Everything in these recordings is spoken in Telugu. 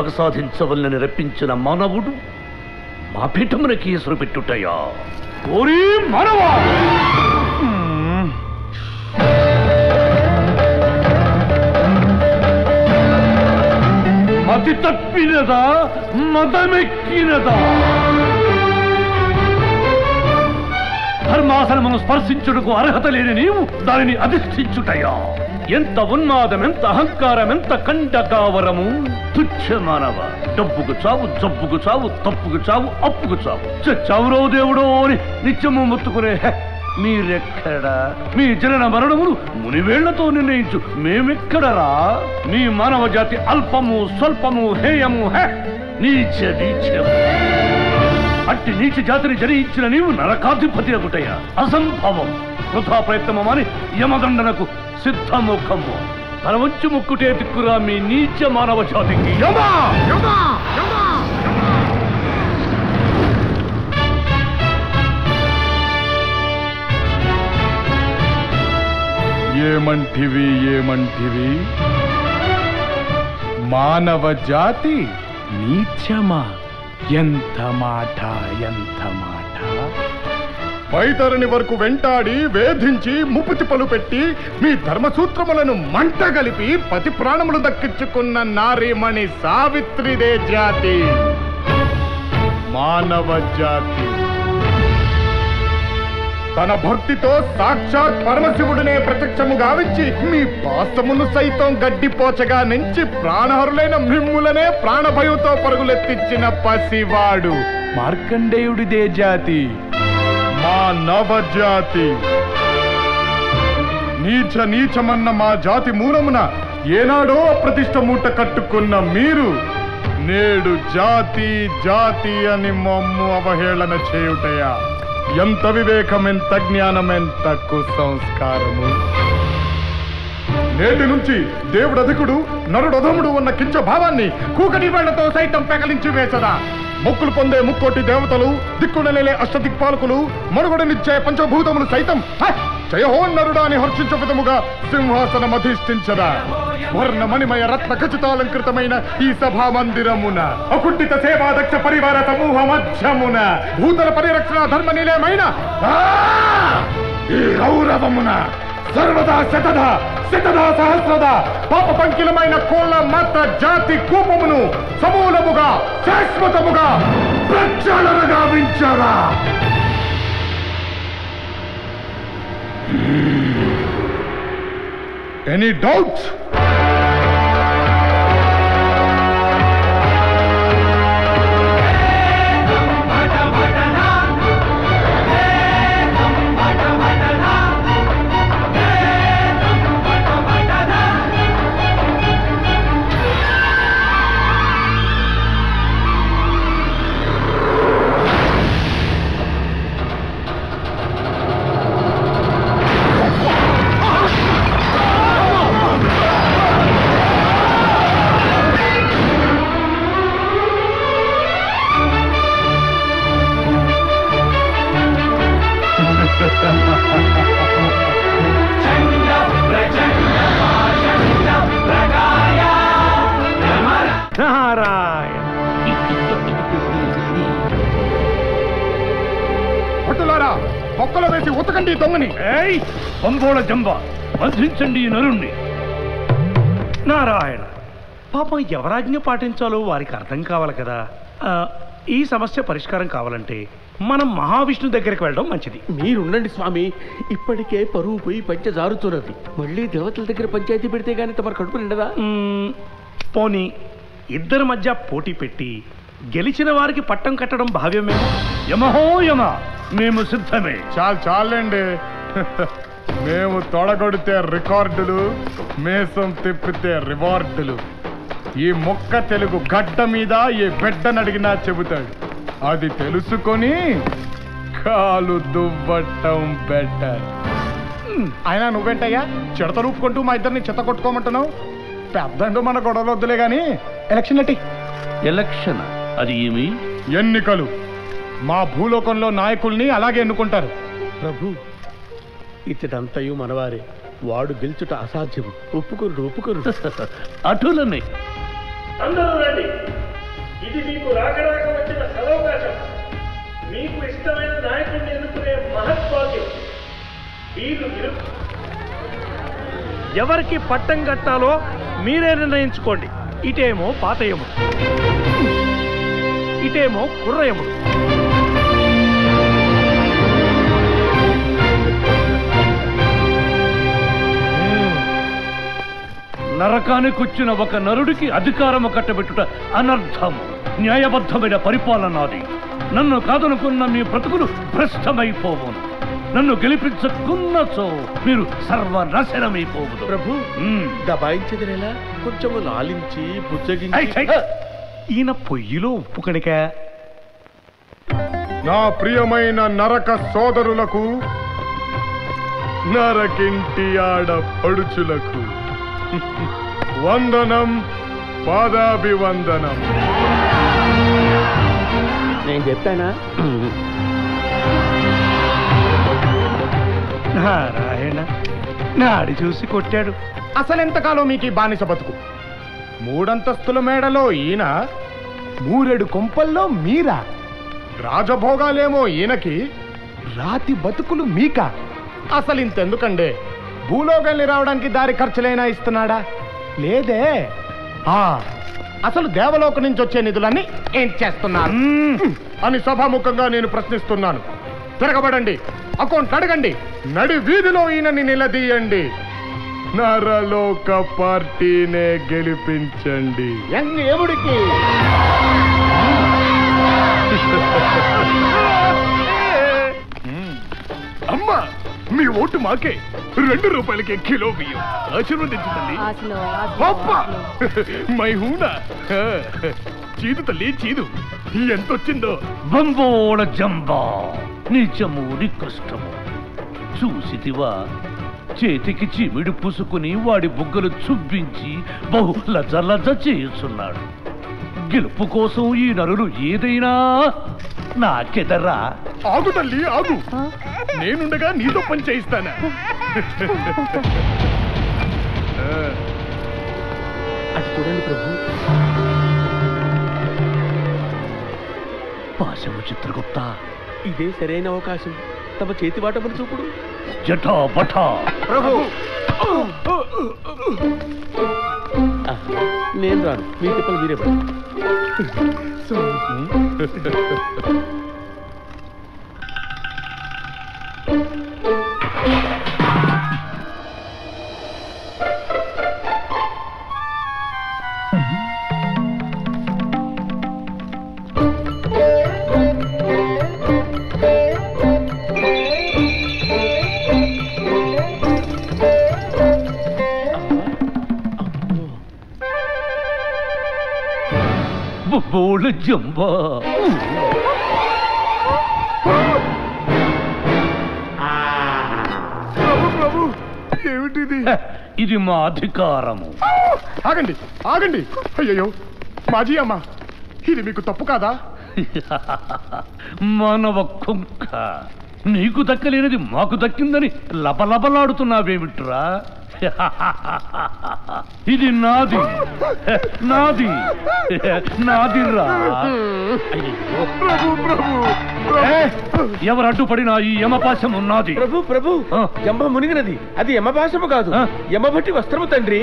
పగ సాధించవల్లని రప్పించిన మానవుడు మా పీఠమునకి ఎసురు పెట్టుటయా ఓరి మానవా మతి తప్పినదా మదమెక్కినదా ధర్మాసనమును స్పర్శించుటకు అర్హత లేని నీవు దానిని అధిష్ఠించుటయా ఎంత ఉన్మాదం ఎంత అహంకారం ఎంత కండకావరము తుచ్చ మానవ డబ్బుకు చావు జబ్బుకు చావు తప్పుకు చావు అప్పుకు చావు చచ్చావురో దేవుడో అని నిత్యము ముత్తుకునే హె, మీరెక్కడా మీ జనన మరణములు మునివేళ్లతో నిర్ణయించు మేమెక్కడరా మీ మానవ జాతి అల్పము స్వల్పము హేయము హె నీచ నీచము అట్టి నీచ జాతిని జరించిన నీవు నరకాధిపతి అగుటయ్య అసంభవం వృధా ప్రయత్నము అని యమదండనకు సిద్ధముఖము తన వంచి ముక్కుటే దిక్కురా మీ నీచ మానవ జాతికి యమా యమా యమా ఏమంటివి ఏమంటివి మానవ జాతి నీచమా ఎంత మాట ఎంత మాట వైతరుని వరకు వెంటాడి వేధించి ముప్పు తిప్పలు పెట్టి మీ ధర్మసూత్రములను మంట గలిపి పతి ప్రాణములు దక్కించుకున్న నారీమణి సావిత్రిదే జాతి మానవ జాతి తన భక్తితో సాక్షాత్ పరమశివుడినే ప్రత్యక్షము గావించి మీ పాసమును సైతం గడ్డిపోచగా నుంచి ప్రాణహరులైన మిమ్ములనే ప్రాణభయంతో పరుగులెత్తించిన పసివాడు మార్కండేయుడిదే జాతి మా నవజాతి నీచ నీచమన్న మా జాతి మూలమున ఏనాడో అప్రతిష్ట మూట కట్టుకున్న మీరు నేడు జాతి జాతి అని మమ్ము అవహేళన చేయుటయా ఎంత వివేకం ఎంత జ్ఞానం ఎంత కుసంస్కారము నేటి నుంచి దేవుడు అధికుడు నరుడు అధముడు ఉన్న కించ భావాన్ని కూకటి వేళ్లతో సైతం పెకలించి వేసదా మొక్కులు పొందే ముక్కోటి దేవతలు దిక్కునలేలే అష్టదిక్పాలకులు మనుగడనిచ్చే పంచభూతములు సైతం హ! జయహో నరుడా అని హర్షించు విధముగా సింహాసనం అధిష్ఠించదా వర్ణ మణిమయ రత్న ఖచ్చితాలంకృతమైన ఈ సభా మందిరమున అకుంఠిత సేవాదక్ష పరివార సమూహ మధ్యమున భూతల పరిరక్షణ ధర్మ నిలయమైన ఆ! ఈ గౌరవమున సర్వదా శతద శతద సహస్రద పాప పంకిలమైన కోళ్ళ మాత్ర జాతి కూపమును సమూలముగా శాశ్వతముగా ప్రక్షాళనగా వించరా ఎనీ డౌట్స్ నారాయణ భటులారా మొక్కలు వేసి ఉతకండి ఈ దొంగని ఏయ్ పంబోళ జంబ బంధించండి ఈ నరుణ్ణి నారాయణ పాపం ఎవరాజ్ఞ పాటించాలో వారికి అర్థం కావాలి కదా ఆ, ఈ సమస్య పరిష్కారం కావాలంటే మనం మహావిష్ణు దగ్గరికి వెళ్ళడం మంచిది మీరుండండి స్వామి ఇప్పటికే పరువు పోయి పంచ జారుతున్నది మళ్ళీ దేవతల దగ్గర పంచాయతీ పెడితే గానీ తమరు కడుపు నిండదా మ్మ్, పోనీ ఇద్దరి మధ్య పోటీ పెట్టి గెలిచిన వారికి పట్టం కట్టడం భావ్యమేమో యమహో యమ మేము సిద్ధమే చాలు చాలండి మేము తొడగొడితే రికార్డులు మేసం తిప్పితే రివార్డులు ఈ మొక్క తెలుగు గడ్డ మీద ఈ బిడ్డనడిగినా చెబుతాడు అది తెలుసుకొని కాలు దువ్వటం బెటర్ అయినా నువ్వేంటయ్యా చిడత రూపుకుంటూ మా ఇద్దరిని చెత్త కొట్టుకోమంటున్నావు పెద్దండు మన గొడవలు వద్దులే గాని ఎలక్షన్ ఎట్టి ఎలక్షన్ అది ఏమి ఎన్నికలు మా భూలోకంలో నాయకుల్ని అలాగే ఎన్నుకుంటారు ప్రభు ఇతడంతయు మనవారే వాడు గెలుచుట అసాధ్యము ఒప్పుకొరుడు ఒప్పుకొరుడు అటులని అందరూ రండి ఇది మీకు రాకరాక వచ్చిన సదవకాశం మీకు ఇష్టమైన నాయకుడిని ఎన్నుకునే మహత్వాక్యం వీరు విరు ఎవరికి పట్టం కట్టాలో మీరే నిర్ణయించుకోండి ఇటేమో పాతయముడు ఇటేమో కుర్రయముడు నరకానికొచ్చిన ఒక నరుడికి అధికారము కట్టబెట్టుట అనర్థం న్యాయబద్ధమైన పరిపాలనాది నన్ను కాదనుకున్న మీ బ్రతుకులు భ్రష్టమైపోవును నన్ను గెలిపించకున్నచో మీరు సర్వనాశనమైపోవుదు ప్రభు మ్మ్. దబాయించదినేలా కొంచెము లాలించి ఐ, బుజ్జగించి ఐ. ఈయన పొయ్యిలో ఉప్పు కనుక నా ప్రియమైన నరక సోదరులకు నరకింటి ఆడ పడుచులకు వందనం పాదాభివందనం నేను చెప్పానా నారాయణ నాడి చూసి కొట్టాడు అసలెంతకాలం మీకు ఈ బానిస బతుకు మూడంతస్తుల మేడలో ఈయన మూరెడు కొంపల్లో మీరా రాజభోగాలేమో ఈయనకి రాతి బతుకులు మీక అసలు ఇంతెందుకండే భూలోకాన్ని రావడానికి దారి ఖర్చులైనా ఇస్తున్నాడా లేదే ఆ అసలు దేవలోక నుంచి వచ్చే నిధులన్నీ ఏం చేస్తున్నారు అని సభాముఖంగా నేను ప్రశ్నిస్తున్నాను తిరగబడండి అకౌంట్ అడగండి నడి వీధిలో ఈయనని నిలదీయండి నరలోక పార్టీనే గెలిపించండి దేవుడికి అమ్మా మీ ఓటు మాకే రెండు రూపాయలకి కిలో బియ్యం ఆశీర్వదించు తల్లి ఆశలో అబ్బా! మై హూనా చీదు తల్లి చీదు ఎంతొచ్చిందో బంబోళ జంబా నిజము నికృష్టము చూసితివా చేతికి చిమిడి పుసుకుని వాడి బుగ్గలు చుబ్బించి బహు లజ లజ చేయుచున్నాడు గెలుపు కోసం ఈ నరులు ఏదైనా నాకెదరా ఆగు తల్లి ఆగు నేనుండగా నీతో పని చేయిస్తానా అటు చూడండి ప్రభు పాశము చిత్రగుప్త ఇదే సరైన అవకాశం తమ చేతి వాటమును చూపుడు జటా బఠా ప్రభు ఆ, నేను రాను మీ తిప్పలు మీరే పడండి బొబ్బోళ జంబా ప్రభు ప్రభు ఏమిటిది హ, ఇది మా అధికారము ఆగండి ఆగండి అయ్యయ్యో మాజీ అమ్మ ఇది మీకు తప్పు కాదా మానవ కుంక నీకు దక్కలేనిది మాకు దక్కిందని లబలబలాడుతున్నావేమిట్రా ఇది నాది నాది నాదిరా ప్రభు ప్రభు ఏ, ఎవరు అడ్డుపడినా ఈ యమపాశం ఉన్నది ప్రభు ప్రభు ఆ. జంబ మునిగినది అది యమభాషము కాదు ఆ. యమభట్టి వస్త్రము తండ్రి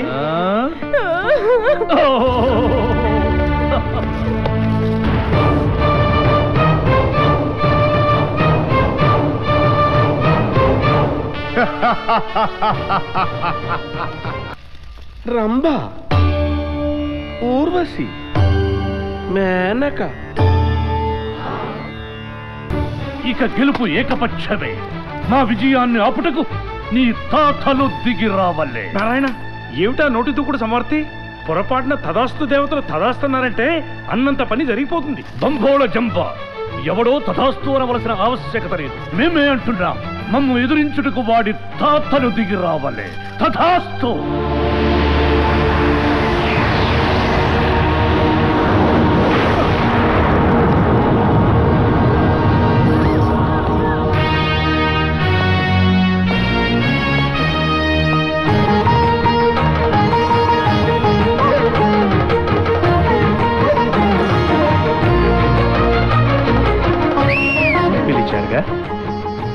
రంభ ఊర్వశి మేనక ఇక గెలుపు ఏకపక్షమే మా విజయాన్ని ఆపుటకు నీ తాతలు దిగి రావల్లే నారాయణ ఏమిటా నోటి దూకుడు సమర్థి పొరపాటున తదాస్తు దేవతలు తదాస్తున్నారంటే అన్నంత పని జరిగిపోతుంది బంభోళ జంప ఎవడో తథాస్తు అనవలసిన ఆవశ్యకత లేదు మేమే అంటున్నాం మమ్ము ఎదురించుటకు వాడి తాతలు దిగి రావలే తథాస్తు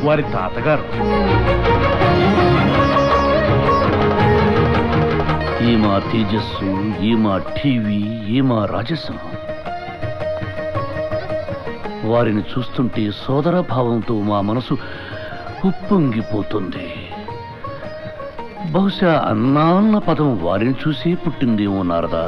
వారి తాతగారు ఈ మా తేజస్సు ఈ మా టీవీ ఈ మా రాజస్వం వారిని చూస్తుంటే సోదర భావంతో మా మనసు ఉప్పొంగిపోతుంది బహుశా అన్నా అన్న పదం వారిని చూసి పుట్టిందేమో నారదా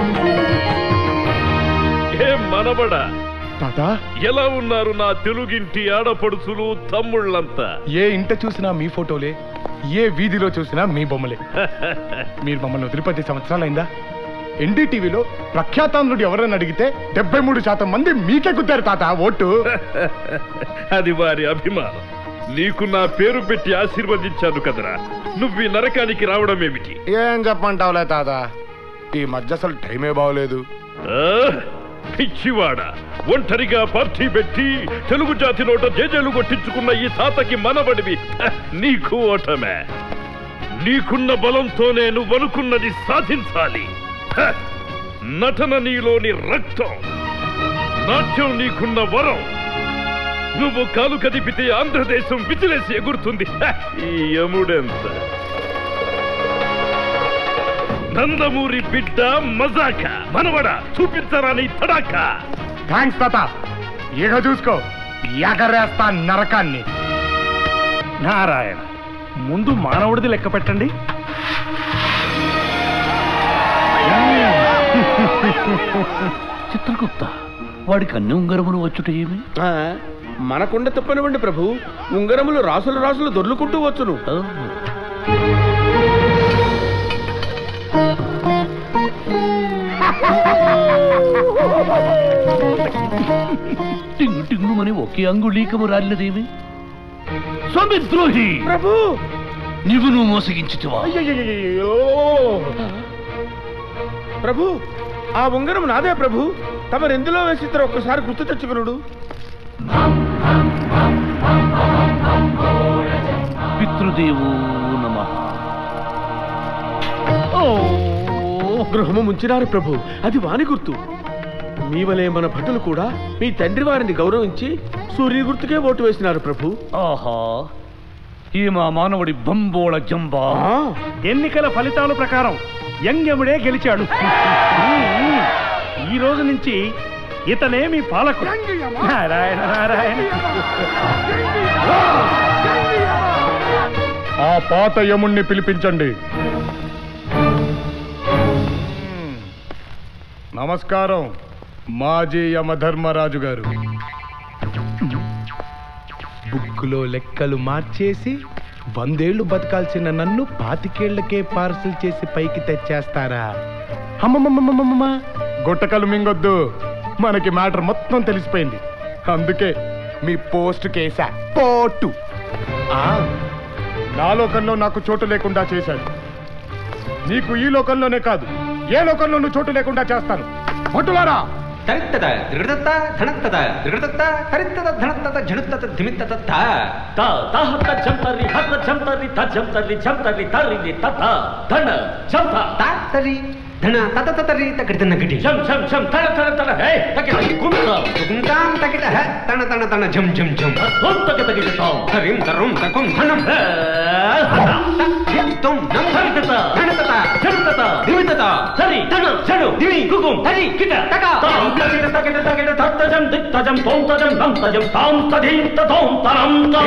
ఏం మనబడా తాత ఎలా ఉన్నారు నా తెలుగింటి ఆడపడుచులు తమ్ముళ్ళంతా ఏ ఇంట చూసినా మీ ఫోటోలే ఏ వీధిలో చూసినా మీ బొమ్మలే మీరు మమ్మల్ని వదిలి పది సంవత్సరాలైందా ఎన్డీటీవీలో ప్రఖ్యాతాంధ్రుడు ఎవరని అడిగితే డెబ్బై మూడు శాతం మంది మీకే కుద్దారు తాత ఓటు అది వారి అభిమానం నీకు నా పేరు పెట్టి ఆశీర్వదించాను కదరా నువ్వు ఈ నరకానికి రావడం ఏమిటి ఏం చెప్పంటావులే తాత ఈ మధ్య అసలు టైమే బాగోలేదు ఆ, పిచ్చివాడ ఒంటరిగా పార్టీ పెట్టి తెలుగు జాతి నోట జేజేలు కొట్టించుకున్న ఈ తాతకి మనబడివి హ, నీకు ఓటమే నీకున్న బలంతోనే నువ్వు అనుకున్నది సాధించాలి హ, నటన నీలోని రక్తం నాట్యం నీకున్న వరం నువ్వు కాలు కదిపితే ఆంధ్రదేశం విజిలేసి ఎగురుతుంది హ, ఈ యముడెంత నందమూరి బిడ్డ మజాక మనవడ చూపించరా నీ తడాక థ్యాంక్స్ తాత ఇక చూసుకో ఎగరేస్తా నరకాన్ని నారాయణ ముందు మానవుడిది లెక్క పెట్టండి చిత్రగుప్త వాడికి అన్ని ఉంగరములు వచ్చుట ఏమి ఆ, మనకుండ తప్పనివ్వండి ప్రభు ఉంగరములు రాసులు రాసులు దొర్లుకుంటూ వచ్చును ఓ, టింగు టింగుమని ఒకే అంగుళీకము రాలినదేమి సమిద్రోహి ప్రభు నీవు నువ్వు మోసగించితివా అయ్యయ్యయ్యయ్యో. ప్రభు ఆ ఉంగరం నాదే ప్రభు తమరు ఎందులో వేసిద్దరు ఒక్కసారి గుర్తు తెచ్చుకునుడు పితృదేవో నమ గృహము ముంచినారు ప్రభు అది వాని గుర్తు మీ వలే మన భటులు కూడా మీ తండ్రి వారిని గౌరవించి సూర్యుని గుర్తుకే ఓటు వేసినారు ప్రభు ఆహా ఈ మా మానవుడి బంబోళ జంబా ఆ, ఎన్నికల ఫలితాల ప్రకారం యంగముడే గెలిచాడు ఈ రోజు నుంచి ఇతనే మీ పాలకుడు నారాయణ నారాయణ ఆ పాత యముణ్ణి పిలిపించండి నమస్కారం మాజీ యమధర్మరాజు గారు బుక్కులో లెక్కలు మార్చేసి వందేళ్లు బతకాల్సిన నన్ను పాతికేళ్లకే పార్సిల్ చేసి పైకి తెచ్చేస్తారా అమ్మమ్మమ్మమ్మమ్మ గుట్టకలు మింగొద్దు మనకి మ్యాటర్ మొత్తం తెలిసిపోయింది అందుకే మీ పోస్ట్ కేసా పోటు ఆ నా లోకంలో నాకు చోటు లేకుండా చేశాడు నీకు ఈ లోకంలోనే కాదు ఏ లోకంలోనూ చోటు లేకుండా చేస్తాను భటులారా తరిత్తత దృఢత ధనత్తత దృఢత తరిత్తత ధనత్తత జడుత్తత ధిమిత్తత తా త తహత జంతరి హత జంతరి త జంతరి జంతరి తరిని తత ధన జంత తా తరి ధన తత తతరి తకడిత నగటి జం జం జం తడ తడ తడ హే తకిట గుంత గుంకాం తకిట హ తన తన తన జం జం జం ధం తక తకిట తాం తరిం తరుం తకుం ధనం హే హత తం నం తరితత ధనతత జంతత ధిమిత్తత తరి ధన జడు దివి గుగుం తరి కిట తక తాం తకిట తకిట తకిట తత్త జం దిత్త జం తోం తజం నం తజం తాం తదీం తోం తరం తా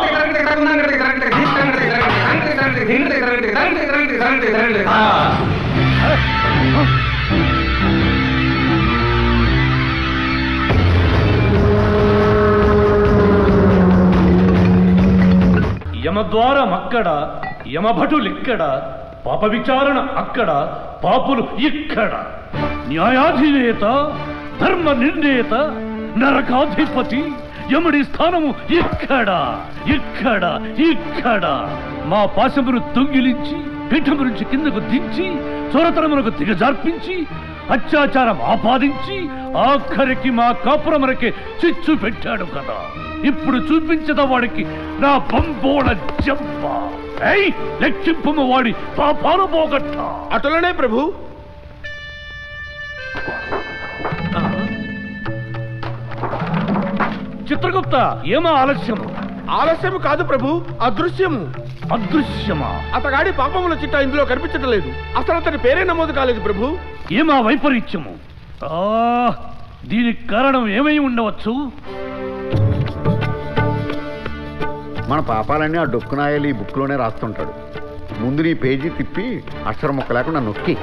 యమద్వారం అక్కడ యమభటులిక్కడ పాప విచారణ అక్కడ పాపులు ఇక్కడ న్యాయాధినేత ధర్మ నిర్ణేత నరకాధిపతి యముడి స్థానము ఇక్కడ ఇక్కడ ఇక్కడ మా పాశమును దొంగిలించి పీఠము నుంచి కిందకు దించి చొరతనమునకు దిగజార్పించి అత్యాచారం ఆపాదించి ఆఖరికి మా కాపురమునకే చిచ్చు పెట్టాడు కదా ఇప్పుడు చూపించదా వాడికి నా బంబోళ జంప ఏయ్ లెక్కింపము వాడి పాపాలు పోగొట్ట అటులనే ప్రభు చిత్రగుప్త ఏమా ఆలస్యము ఆలస్యము కాదు ప్రభు అదృశ్యము అదృశ్యమా అతగాడి పాపముల చిట్టా ఇందులో కనిపించడం లేదు అసలు అతని పేరే నమోదు కాలేదు ప్రభు ఏమా వైపరీత్యము ఆ, దీనికి కారణం ఏమై ఉండవచ్చు మన పాపాలన్నీ ఆ డొక్కునాయలు ఈ బుక్లోనే రాస్తుంటాడు ముందు నీ పేజీ తిప్పి అక్షరం మొక్క లేకుండా నొక్కి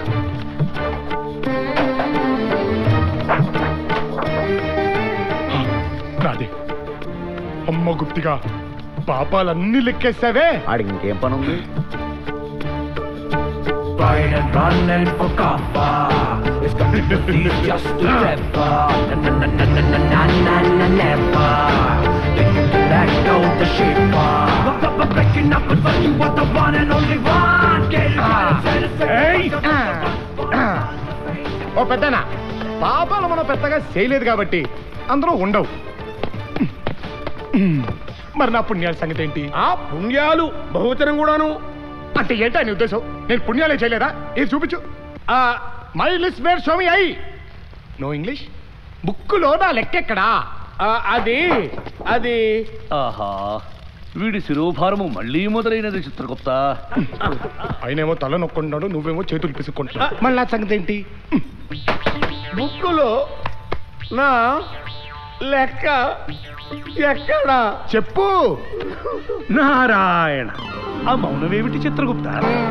నాది అమ్మ గుప్తిగా పాపాలన్నీ లెక్కేసావే ఆడికి ఇంకేం పని ఉంది Right and running for cover. It's got to be just together. Na na na na na na na na na never. Then you can let go the shaper. But but but breaking up with you are the one and only one. Get it right, set it ఓ పెద్దనా పాపాలు మనం పెద్దగా చేయలేదు కాబట్టి అందరూ ఉండవు మరి నా పుణ్యాల సంగతి ఏంటి ఆ పుణ్యాలు బహువచనం కూడాను అంటే ఏంటా నీ ఉద్దేశం నేను పుణ్యాలే చేయలేదా ఇది చూపించు ఆ my list where show me I know English బుక్కులో నా లెక్కెక్కడా ఆ, అది అది ఆహా వీడి శిరోభారము మళ్ళీ మొదలైనది చిత్రగుప్త ఆయనేమో తల నొక్కుంటున్నాడు నువ్వేమో చేతులు పిసుక్కుంటున్నావు మళ్ళీ నా సంగతి ఏంటి బుక్కులో నా లెక్క ఎక్కడా చెప్పు నారాయణ ఆ మౌనమేమిటి చిత్రగుప్త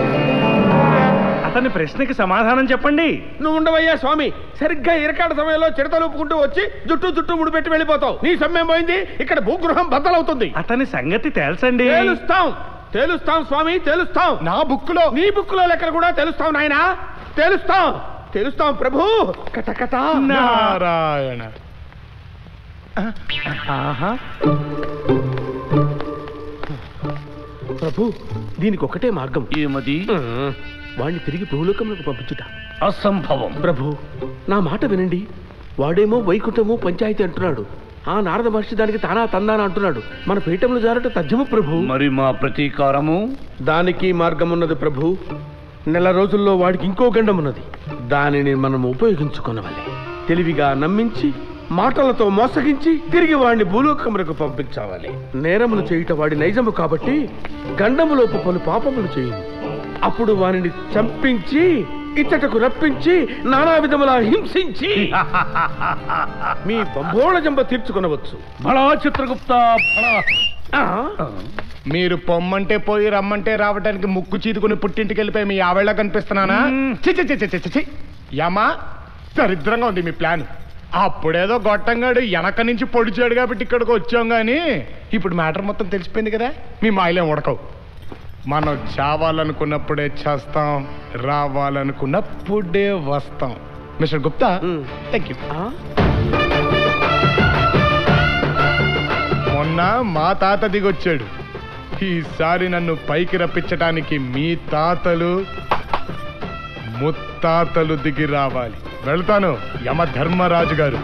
అతని ప్రశ్నకి సమాధానం చెప్పండి నువ్వు ఉండవయ్యా స్వామి సరిగ్గా ఇరకాడ సమయంలో చిడతలుపుకుంటూ వచ్చి జుట్టు జుట్టు ముడిపెట్టి వెళ్ళిపోతావు నీ సమయం పోయింది ఇక్కడ భూగృహం బద్దలవుతుంది అతని సంగతి తెలుసండి తేలుస్తాం తేలుస్తాం స్వామి తేలుస్తాం నా బుక్కులో నీ బుక్కులో లెక్కలు కూడా తెలుస్తాం నాయనా తేలుస్తాం తెలుస్తాం ప్రభు కట కట నారాయణ ఆహా ప్రభు దీనికి ఒకటే మార్గం ఏమది వాణ్ణి తిరిగి భూలోకంలోకి పంపించుట అసంభవం ప్రభు నా మాట వినండి వాడేమో వైకుంఠము పంచాయతీ అంటున్నాడు ఆ నారద మహర్షి దానికి తానా తందాన అంటున్నాడు మన పీఠంలో జారట తథ్యము ప్రభు మరి మా ప్రతీకారము దానికి మార్గం ఉన్నది ప్రభు నెల రోజుల్లో వాడికి ఇంకో గండం ఉన్నది దానిని మనం ఉపయోగించుకునవలే తెలివిగా నమ్మించి మాటలతో మోసగించి తిరిగి వాడిని భూలోకములకు పంపించాలి నేరములు చేయుట వాడి నైజము కాబట్టి గండములోపు పలు పాపములు చేయును అప్పుడు వానిని చంపించి ఇచ్చటకు రప్పించి నానా విధములా హింసించి మీ బంబోళ జంబ తీర్చుకొనవచ్చు బళా చిత్రగుప్త బళా. ఆ? మీరు పొమ్మంటే పోయి రమ్మంటే రావడానికి ముక్కు చీదుకుని పుట్టింటికి వెళ్ళిపోయి మీ ఆవిళ్ళ కనిపిస్తున్నానా చి చి చి చి చి చి చి. యమా దరిద్రంగా ఉంది మీ ప్లాన్ అప్పుడేదో గొట్టంగాడు వెనక నుంచి పొడిచాడు కాబట్టి ఇక్కడికి వచ్చాం కానీ ఇప్పుడు మ్యాటర్ మొత్తం తెలిసిపోయింది కదా మీ మాయలేం ఉడకవు మనం చావాలనుకున్నప్పుడే చేస్తాం రావాలనుకున్నప్పుడే వస్తాం mister Gupta hmm. Thank you ఆ? మొన్న మా తాత దిగొచ్చాడు ఈసారి నన్ను పైకి రప్పించడానికి మీ తాతలు ముత్తాతలు దిగి రావాలి వెళ్తాను యమ ధర్మరాజు గారు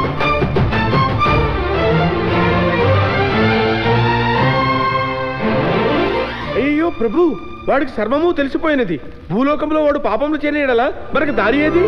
అయ్యో ప్రభు వాడికి సర్వము తెలిసిపోయినది భూలోకంలో వాడు పాపములు చేయలేడలా మనకి దారి ఏది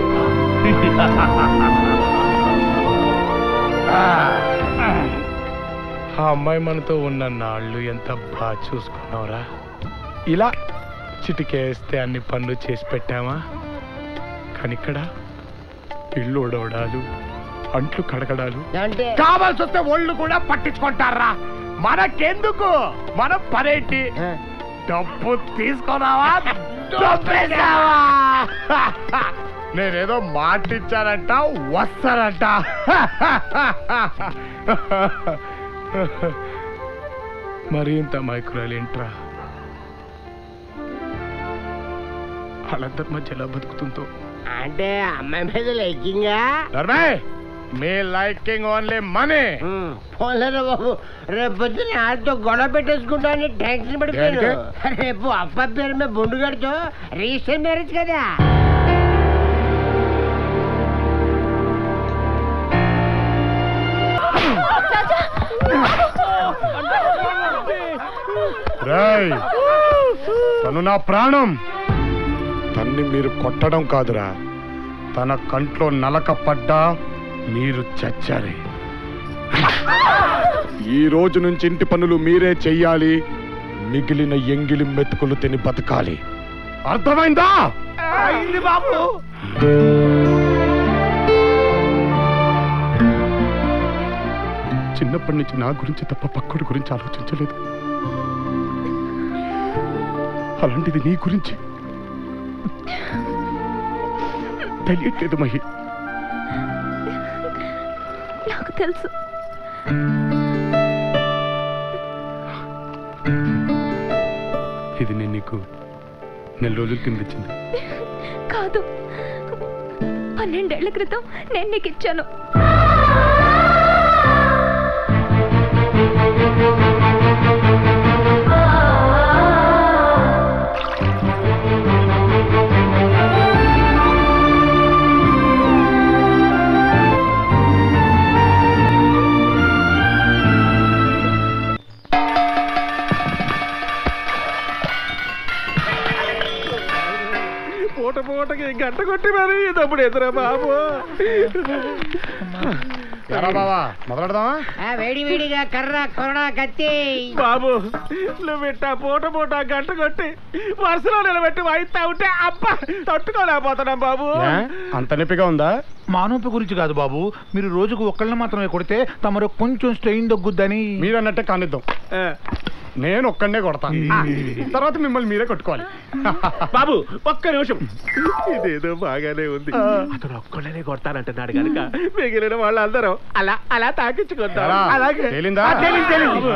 ఆ అమ్మాయి మనతో ఉన్న నాళ్ళు ఎంత బాగా చూసుకున్నావురా ఇలా చిటికేస్తే అన్ని పనులు చేసి పెట్టామా కానీ ఇక్కడ ఇల్లు ఉడవడాలు అంట్లు కడగడాలు కావాల్సి వస్తే ఒళ్ళు కూడా పట్టించుకుంటారా మనకెందుకు మన పనేంటి డబ్బు తీసుకున్నావా డబ్బేసావా నేనేదో మాట ఇచ్చానంట వస్తానంట మరి ఇంత మైకురాలు ఏంట్రా వాళ్ళందరి మధ్య ఎలా బతుకుతుందో అంటే అమ్మాయి మీద లైకింగా ధర్మే మీ లైకింగ్ ఓన్లీ మనీ పోలేరా బాబు రేపు పొద్దున్న ఆడితో గొడవ పెట్టేసుకుంటానని టెన్షన్ పడిపోయాను దేనికి? రేపు అబ్బాయి పేరు మీద బొండు గడితో రిజిస్టర్ మ్యారేజ్ కదా రేయ్ తను నా ప్రాణం తన్ని మీరు కొట్టడం కాదురా తన కంట్లో నలక పడ్డా మీరు చచ్చారే ఈ రోజు నుంచి ఇంటి పనులు మీరే చెయ్యాలి మిగిలిన ఎంగిలి మెతుకులు తిని బతకాలి అర్థమైందా అయింది బాబు చిన్నప్పటి నుంచి నా గురించి తప్ప పక్కుడి గురించి ఆలోచించలేదు అలాంటిది నీ గురించి తెలియట్లేదు మహి నాకు తెలుసు ఇది నేను నీకు నెల రోజుల కింద ఇచ్చింది కాదు పన్నెండేళ్ల క్రితం నేను నీకు ఇచ్చాను పూట పూటకి గంట కొట్టి మరి తప్పుడు ఎదురా బాబు ఎరా బావా మొదలెడదామా ఆ, వేడి వేడిగా కర్ర కొరడా కత్తి బాబు నువ్వు ఇట్టా పూట పూట గంట కొట్టి వరుసలో నిలబెట్టి వాయిస్తా ఉంటే అబ్బా తట్టుకోలేకపోతున్నాం బాబు ఏ? అంత నొప్పిగా ఉందా మానవపు గురించి కాదు బాబు మీరు రోజుకు ఒక్కళ్ళని మాత్రమే కొడితే తమరు కొంచెం స్ట్రెయిన్ తగ్గుద్దని మీరన్నట్టే కానిద్దాం నేను ఒక్కడే కొడతా తర్వాత మిమ్మల్ని మీరే కొట్టుకోవాలి బాబు ఒక్క నిమిషం ఇదేదో బాగానే ఉంది అతను ఒక్కళ్ళనే కొడతానంటున్నాడు కనుక మిగిలిన వాళ్ళందరూ అలా అలా తాకించుకుంటారు ఎరా, అలాగే తేలిందా? ఆ, తేలింది, తేలింది.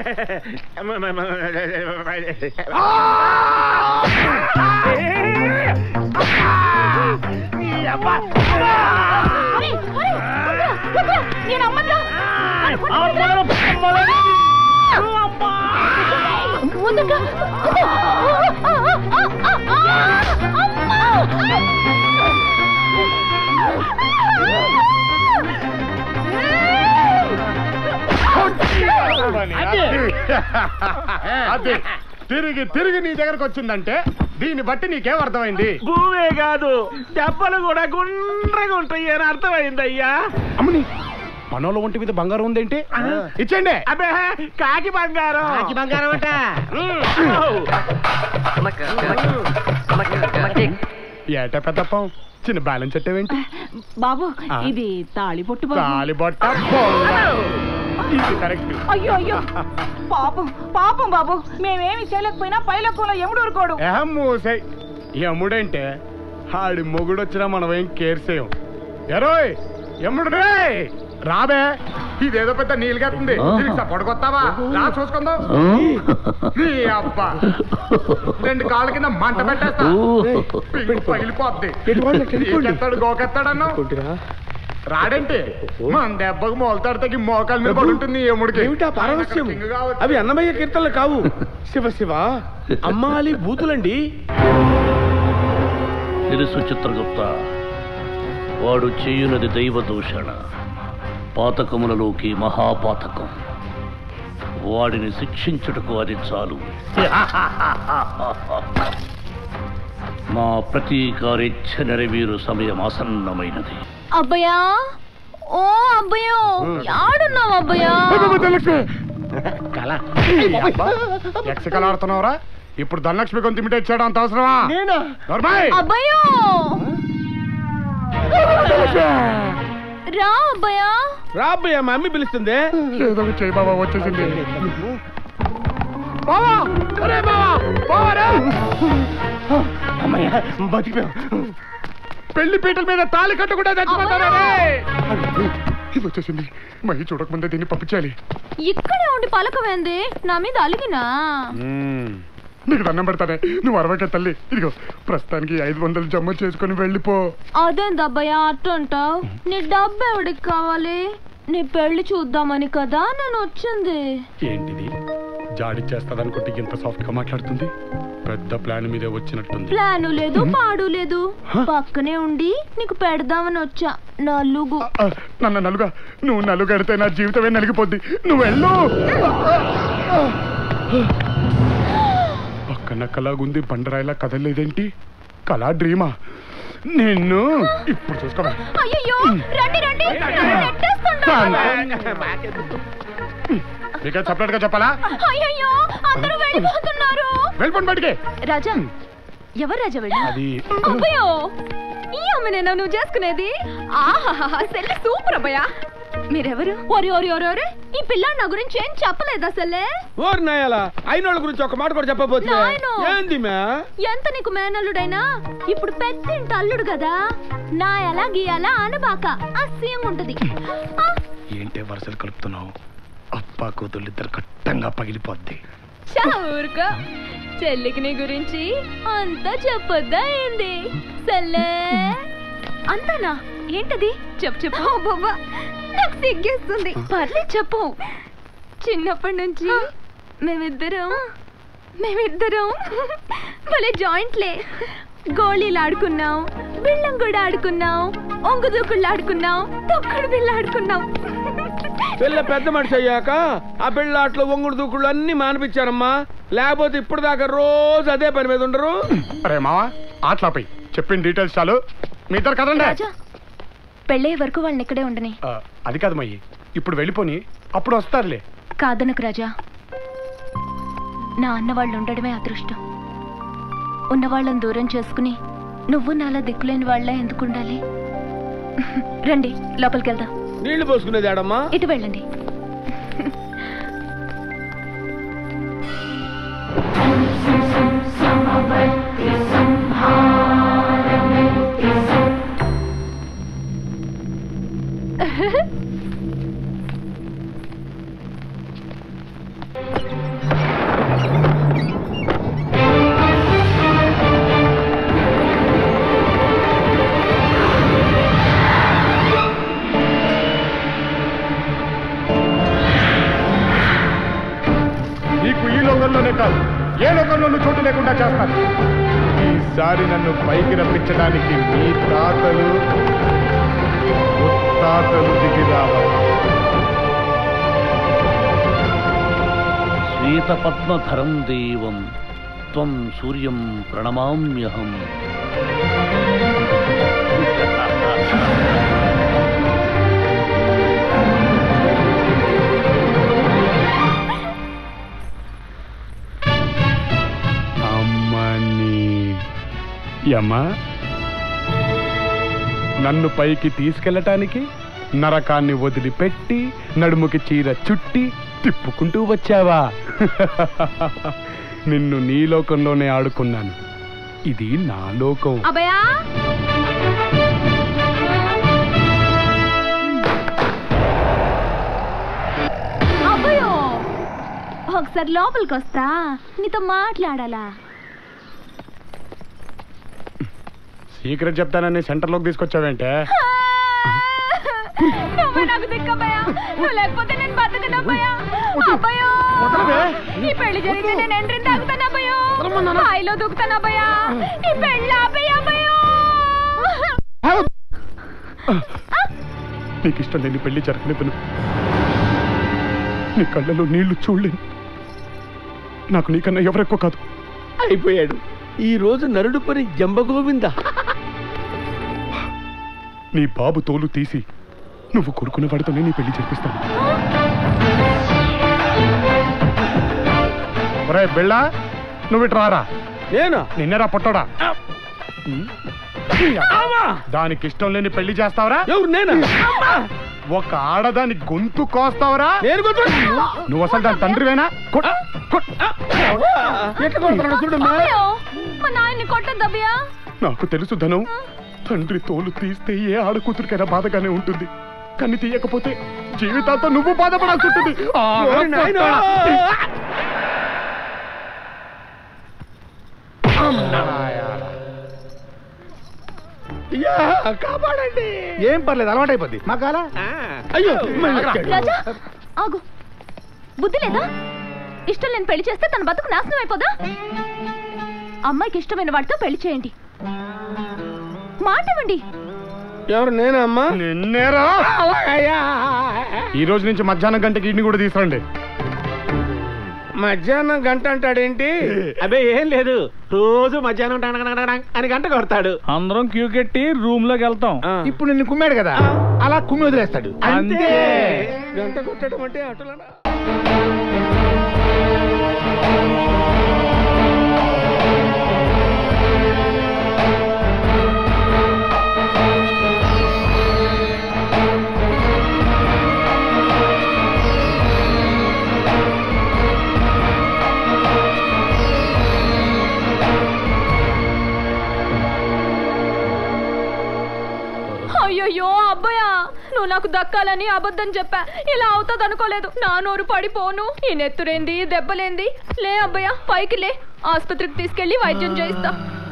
అది తిరిగి తిరిగి నీ దగ్గరకు వచ్చిందంటే దీన్ని బట్టి నీకేం అర్థమైంది భూమే కాదు దెబ్బలు కూడా గుండ్రగా ఉంటాయి అని అర్థమైందయ్యా అమ్మని మనోళ్ళ ఒంటి మీద బంగారం ఉందేంటి ఇచ్చేయండి అబ్బే కాకి బంగారం కాకి బంగారం అంట ఏట పెద్దప్పం చిన్న బ్యాలెన్స్ పెట్టేవేంటి బాబు ఆ. ఇది తాళి పొట్టు బాబు తాలి బొట్ట బొంగ. ఇది కరెక్ట్ అయ్యో అయ్యో పాపం పాపం బాబు మేమేమి చేయలేకపోయినా పైలకంలో ఎముడు ఊరుకోడు ఏం మూసై ఎముడంటే ఆడి మొగుడు వచ్చినా మనం ఏం కేర్ చేయం ఎరోయ్ ఎముడు రే రాబే ఇదేదో పెద్ద నీళ్ళగెత్తుంది దీనికి సపోర్ట్ కొత్తావా రా చూసుకుందాం నీ అబ్బా రెండు కాళ్ళ కింద మంట పెట్టేస్తా పిల్లి పగిలిపోద్ది ఎత్తాడు గోకెత్తాడన్నా రాడంటే మన దెబ్బకు మోల్తాడు తగ్గి మోకాల మీద పడి ఉంటుంది ఎముడికి ఏమిటా పారవస్యం అవి అన్నమయ్య కీర్తనలు కావు శివ శివ అమ్మాలి బూతులండి తెలుసు చిత్రగుప్త వాడు చేయునది దైవ దూషణ పాతకములలోకి మహాపాతకం వాడిని శిక్షించుటకు అది చాలు మా ప్రతీకారేచ్ఛ నెరవేరు సమయం ఆసన్నమైనది అబ్బయ్యా ఓ అబ్బయ్యో యాడున్నావు అబ్బయ్యా కళ యక్ష కళ ఆడుతున్నావురా ఇప్పుడు ధనలక్ష్మి కొంత ఇమిటేట్ చేయడం అంత అవసరమా నోర్మాయ్ అబ్బయ్యో రా అబ్బయ్యా రా అబ్బయ్య మా అమ్మి పిలుస్తుంది ఏదో ఒకటి చేయి బాబా వచ్చేసింది బావా ఒరే బావా బావా రా అమ్మయ్య బతికిపోయాం పెళ్లి పీటల మీద తాళి కట్టకుండా చచ్చిపోతారా రే ఇది వచ్చేసింది మహి చూడకముందే దీన్ని పంపించాలి ఇక్కడే ఉండి పలకవేంది నా మీద అలిగినా నీకు దండం పెడతానే నువ్వు అరవకే తల్లి ఇదిగో ప్రస్తుతానికి ఐదు వందలు జమ చేసుకుని వెళ్ళిపో అదేంది అబ్బయ్యా అట్ట అంటావు నీ డబ్బు ఎవడికి కావాలి నీ పెళ్లి చూద్దామని కదా నేను వచ్చింది ఏంటిది జాడి చేస్తాదనుకుంటే ఇంత సాఫ్ట్ గా మాట్లాడుతుంది పెద్ద ప్లాన్ మీదే వచ్చినట్టుంది ప్లాను లేదు పాడు లేదు పక్కనే ఉండి నీకు పెడదామని వచ్చా నలుగు ఆ, నన్ను నలుగా నువ్వు నలుగడితే నా జీవితమే నలిగిపోద్ది నువ్వు వెళ్ళు పక్కన కలాగుంది బండరాయిలా కదలేదేంటి కళా డ్రీమా నిన్ను ఇప్పుడు చూసుకోవా అయ్యో రండి రండి నన్ను నెట్టేస్తుండు. మీకే సపరేట్ గా చెప్పాలా అయ్యయ్యో అందరూ వెళ్ళిపోతున్నారు వెళ్ళిపోండి బయటికి రాజా ఎవరు రాజా వెళ్ళి అది అబ్బయ్యో ఈ అమ్మనేనా నువ్వు చేసుకునేది ఆహాహా సెల్ సూపర్ అబ్బయ్యా మీరెవరు ఒరి ఒరి ఒరి ఒరి ఈ పిల్లాడు నా గురించి ఏం చెప్పలేదు అసలే ఓరి నాయాల అయినోళ్ళ గురించి ఒక మాట కూడా చెప్పబోతున్నా నాయనో. ఏంది మ్యా ఎంత నీకు మేనల్లుడైనా ఇప్పుడు పెద్దింటి అల్లుడు కదా నా ఎలా గీయాలా అనబాక అస్సీయంగా ఉంటది ఆ, ఏంటే వరుసలు కలుపుతున్నావు అప్ప కూతుళ్ళు ఇద్దరు కట్టంగా పగిలిపోద్ది చా ఊరుకో చెల్లికి నీ గురించి అంతా చెప్పొద్దా ఏంది సెల్లే అంతనా ఏంటది చెప్పు చెప్పు బాబా నాకు సిగ్గేస్తుంది పర్లేదు చెప్పు చిన్నప్పటి నుంచి మేమిద్దరం మేమిద్దరం భలే జాయింట్లే గోళీలు ఆడుకున్నాం బిళ్ళం కూడా ఆడుకున్నాం ఒంగు దూకుళ్ళు ఆడుకున్నాం తొక్కుడు బిళ్ళ ఆడుకున్నాం పిల్ల పెద్ద మనిషి అయ్యాక ఆ పిల్లాట్లు ఒంగుడు దూకుళ్ళు అన్ని మానిపించారమ్మా లేకపోతే ఇప్పుడు దాకా రోజు అదే పని మీద ఉండరు అరే మావా ఆటలాపై చెప్పిన డీటెయిల్స్ చాలు మీ ఇద్దరు కదండి రాజా పెళ్ళయ్యే వరకు వాళ్ళని ఇక్కడే ఉండని ఆ, అది కాదు మయ్యి ఇప్పుడు వెళ్ళిపోని అప్పుడు వస్తారులే కాదనకు రాజా నా అన్న వాళ్ళు ఉండడమే అదృష్టం ఉన్న వాళ్ళని దూరం చేసుకుని నువ్వు నాలా దిక్కులేని వాళ్ళ ఎందుకు ఉండాలి రండి లోపలికి వెళ్దాం నీళ్లు పోసుకునేది ఆడమ్మా ఇటు వెళ్ళండి నీకు ఈ లోకంలోనే కాదు ఏ లోకంలోనూ చోటు లేకుండా చేస్తాను ఈసారి నన్ను పైకి రప్పించడానికి మీ తాతలు ముత్తాతలు దిగి రావాలి శ్వేతపద్మధరం దేవం త్వం సూర్యం ప్రణమామ్యహం అమ్మని యమ్మా నన్ను పైకి తీసుకెళ్ళటానికి నరకాన్ని వదిలిపెట్టి నడుముకి చీర చుట్టి తిప్పుకుంటూ వచ్చావా నిన్ను నీ లోకంలోనే ఆడుకున్నాను ఇది నా లోకం అభయా అబ్బయో ఒకసారి లోపలికి వస్తా నీతో మాట్లాడాలా సీక్రెట్ చెప్తానని సెంటర్లోకి తీసుకొచ్చావేంటే నువ్వే నాకు దిక్కబోయా నువ్వు లేకపోతే నేను బతకను అబ్బయ్యా అబ్బయ్యో ఈ పెళ్లి జరిగితే నేను ఎంట్రీ తాగుతాను అబ్బయ్యో బాయిలో దూకుతాను అబ్బయ్యా ఈ పెళ్లి ఆపేయ అబ్బయ్యో నీకు ఇష్టం లేని పెళ్లి జరగనివ్వను నీ కళ్ళలో నీళ్లు చూడలేను నాకు నీకన్నా ఎవరెక్కువ కాదు అయిపోయాడు ఈ రోజు నరుడు పని జంబగోవింద నీ బాబు తోలు తీసి నువ్వు కొడుకున్న వాడితోనే నీ పెళ్లి జరిపిస్తాను ఒరే బిళ్ళ నువ్వు ఇటు రారా నేనా నిన్నరా పొట్టడా దానికి ఇష్టం లేని పెళ్లి చేస్తావరా ఎవరు నేనా ఒక ఆడదాని గొంతు కోస్తావరా నేను నువ్వు అసలు దాని తండ్రివేనా కొట్, కొట్. ఎట్లా కొడుతున్నాడు చూడమ్మా అబ్బయ్యో మా నాయన్ని కొట్టద్దు అబ్బయ్యా నాకు తెలుసు ధనం తండ్రి తోలు తీస్తే ఏ ఆడకూతురికైనా బాధగానే ఉంటుంది కానీ తీయకపోతే జీవితాంతం నువ్వు బాధపడాల్సి ఉంటుంది ఆ, ఓరి నాయనా. అయ్యా, కాపాడండి ఏం పర్లేదు అలవాటైపోద్ది మా కాలా అయ్యో మళ్ళీ వచ్చాడు. రాజా ఆగు బుద్ధి లేదా ఇష్టం లేని పెళ్లి చేస్తే తన బతుకు నాశనం అయిపోదా అమ్మాయికి ఇష్టమైన వాడితో పెళ్లి చేయండి మాట ఇవ్వండి ఎవరు నేనా అమ్మా నిన్నేరా ఈ రోజు నుంచి మధ్యాహ్నం గంటకి ఇన్ని కూడా తీసుకురండి మధ్యాహ్నం గంట అంటాడేంటి అబే ఏం లేదు రోజు మధ్యాహ్నం టంగ్ టంగ్ టంగ్ టంగ్ అని గంట కొడతాడు అందరం క్యూ కట్టి రూమ్ లోకి వెళ్తాం ఇప్పుడు నిన్ను కుమ్మాడు కదా అలా కుమ్మి వదిలేస్తాడు అంతే గంట కొట్టడం అంటే అటులనా అయ్యయ్యో అబ్బాయా నువ్వు నాకు దక్కాలని అబద్ధం చెప్పా ఇలా అవుతుంది అనుకోలేదు నా నోరు పడిపోను ఈ నెత్తురేంది దెబ్బలేంది లే అబ్బయ్య పైకి లే ఆసుపత్రికి తీసుకెళ్లి వైద్యం చేయిస్తా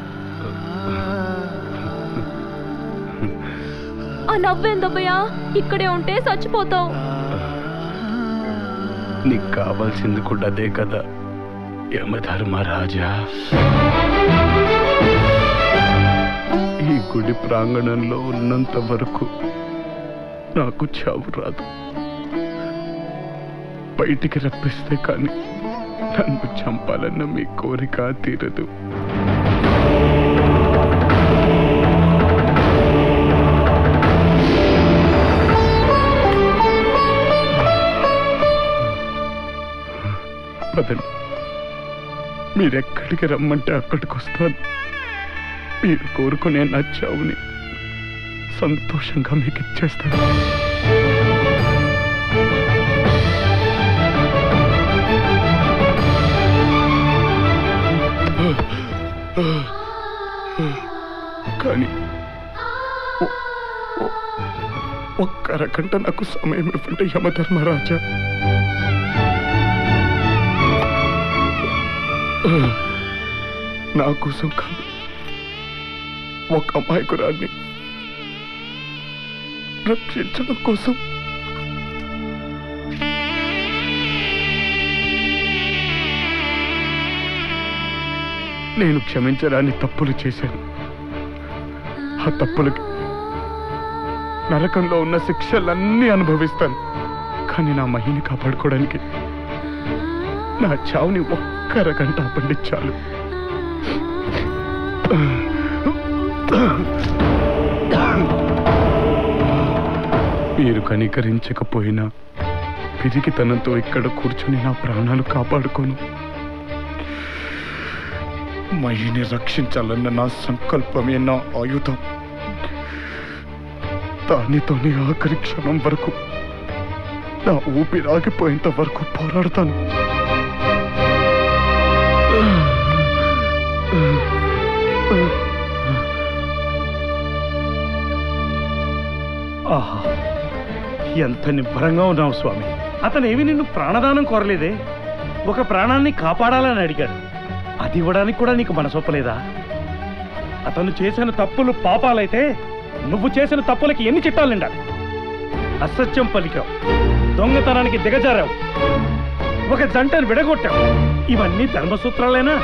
ఆ నవ్వేందబ్బయ్యా ఇక్కడే ఉంటే చచ్చిపోతావు నీకు కావాల్సింది కూడా అదే కదా యమధర్మరాజా ఈ గుడి ప్రాంగణంలో ఉన్నంత వరకు నాకు చావు రాదు బయటికి రప్పిస్తే కానీ నన్ను చంపాలన్న మీ కోరిక తీరదు పదండి మీరెక్కడికి రమ్మంటే అక్కడికి వస్తాను మీరు కోరుకునే నా చావుని సంతోషంగా మీకు ఇచ్చేస్తాను కానీ ఒ- ఒ- ఒక్క అరగంట నాకు సమయం ఇవ్వండి యమధర్మరాజా నా కోసం కాదు ఒక అమాయకురాన్ని రక్షించడం కోసం నేను క్షమించరాని తప్పులు చేశాను ఆ తప్పులకి నరకంలో ఉన్న శిక్షలన్నీ అనుభవిస్తాను కానీ నా మహిని కాపాడుకోవడానికి నా చావుని ఒక్క అరగంట ఆపండి చాలు మీరు కనికరించకపోయినా పిరికితనంతో ఇక్కడ కూర్చొని నా ప్రాణాలు కాపాడుకోను మహిని రక్షించాలన్న నా సంకల్పమే నా ఆయుధం దానితోనే ఆఖరి క్షణం వరకు నా ఊపిరి ఆగిపోయేంత వరకు పోరాడతాను ఆహా ఎంత నిబ్బరంగా ఉన్నావు స్వామి అతనేమి నిన్ను ప్రాణదానం కోరలేదే ఒక ప్రాణాన్ని కాపాడాలని అడిగాడు అది ఇవ్వడానికి కూడా నీకు మనసొప్పలేదా అతను చేసిన తప్పులు పాపాలైతే నువ్వు చేసిన తప్పులకి ఎన్ని చిట్టాలు నిండాలి అసత్యం పలికావు దొంగతనానికి దిగజారావు ఒక జంటను విడగొట్టావు ఇవన్నీ ధర్మసూత్రాలేనా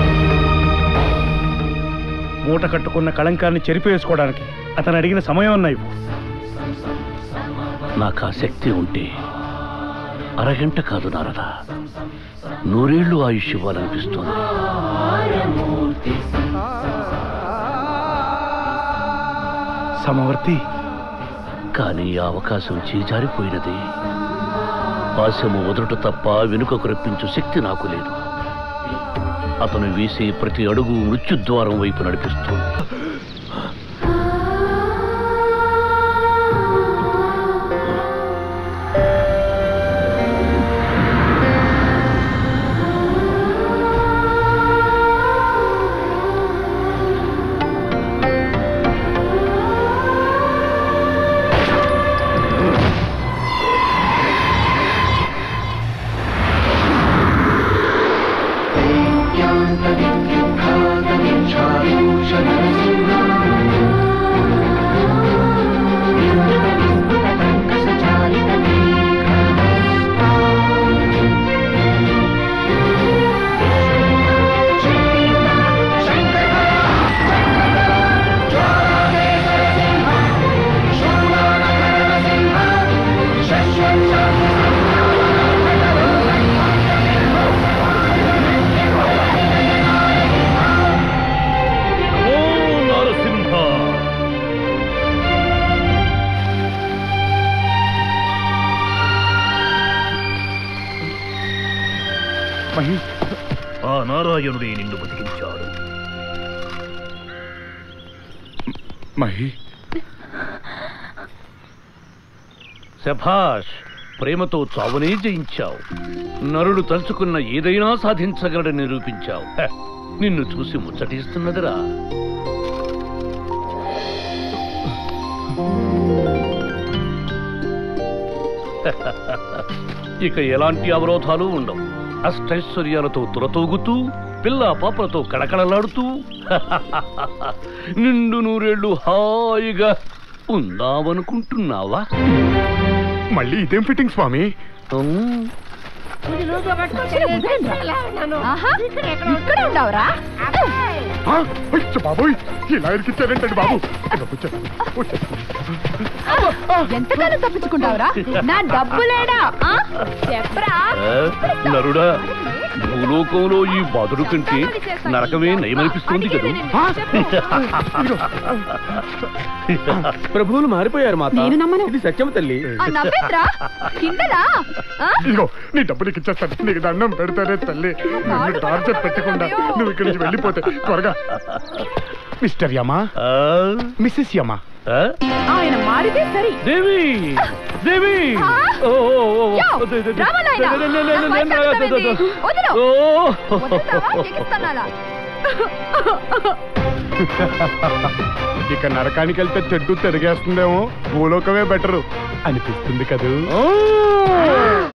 మూట కట్టుకున్న కళంకాన్ని చెరిపేసుకోవడానికి అతను అడిగిన సమయం అన్నా ఇవ్వు నాకు ఆ శక్తి ఉంటే అరగంట కాదు నారదా నూరేళ్లు ఆయుష్ ఇవ్వాలనిపిస్తోంది సమవర్తి కానీ ఆ అవకాశం చేజారిపోయినది పాశము వదుట తప్ప వెనుకకు రప్పించు శక్తి నాకు లేదు అతను వేసే ప్రతి అడుగు మృత్యుద్వారం వైపు నడిపిస్తుంది Charu Shanarasimha మహి ఆ నారాయణుడే నిన్ను బతికించాడు మహి శభాష్ ప్రేమతో చావునే జయించావు నరుడు తలుచుకున్న ఏదైనా సాధించగలడని నిరూపించావు హ, నిన్ను చూసి ముచ్చటిస్తున్నదిరా ఇక ఎలాంటి అవరోధాలు ఉండవు అష్టైశ్వర్యాలతో తురతూగుతూ పిల్ల పాపలతో కళకళలాడుతూ నిండు నూరేళ్లు హాయిగా ఉందామనుకుంటున్నావా మళ్ళీ ఇదేం ఫిట్టింగ్ స్వామి ఇక్కడ ఉండవురా ఆ, అయ్యో బాబోయ్ ఇలా ఇరికిచ్చారేంటండి బాబు ఇదిగో కూర్చో, కూర్చో. ఎంతకాలం తప్పించుకుంటావురా నా డబ్బు లేడా ఆ? చెప్పరా ఆ, నరుడా భూలోకంలో ఈ బాధుడు కంటే నరకమే నయమనిపిస్తుంది కదూ ప్రభువులు మారిపోయారు మాత నేను నమ్మను. ఇది సత్యం తల్లి ఆ నవ్వేంద్రా కిందలా ఆ? ఇదిగో నీ డబ్బు నీకు ఇచ్చేస్తాను నీకు దండం పెడతానే తల్లి నన్ను టార్చర్ పెట్టకుండా నువ్వు ఇక్కడి నుంచి వెళ్ళిపోతే త్వరగా మిస్టర్ యమా మిస్సెస్ యమా ఆయన మారితే సరి దేవి దేవి ఆ? ఓ, ఓ, ఓ, యో, దే, దే, దే. రావా నాయనా? దే, దే, దే, దే, నా దే, పైసలు దే, దే, దే, దే. ఇస్తావేంటి? వదిలు. ఓ. వదులుతావా? ఎగిస్తానాలా? ఇక నరకానికి వెళ్తే చెడ్డు తిరిగేస్తుందేమో భూలోకమే బెటరు అనిపిస్తుంది కదూ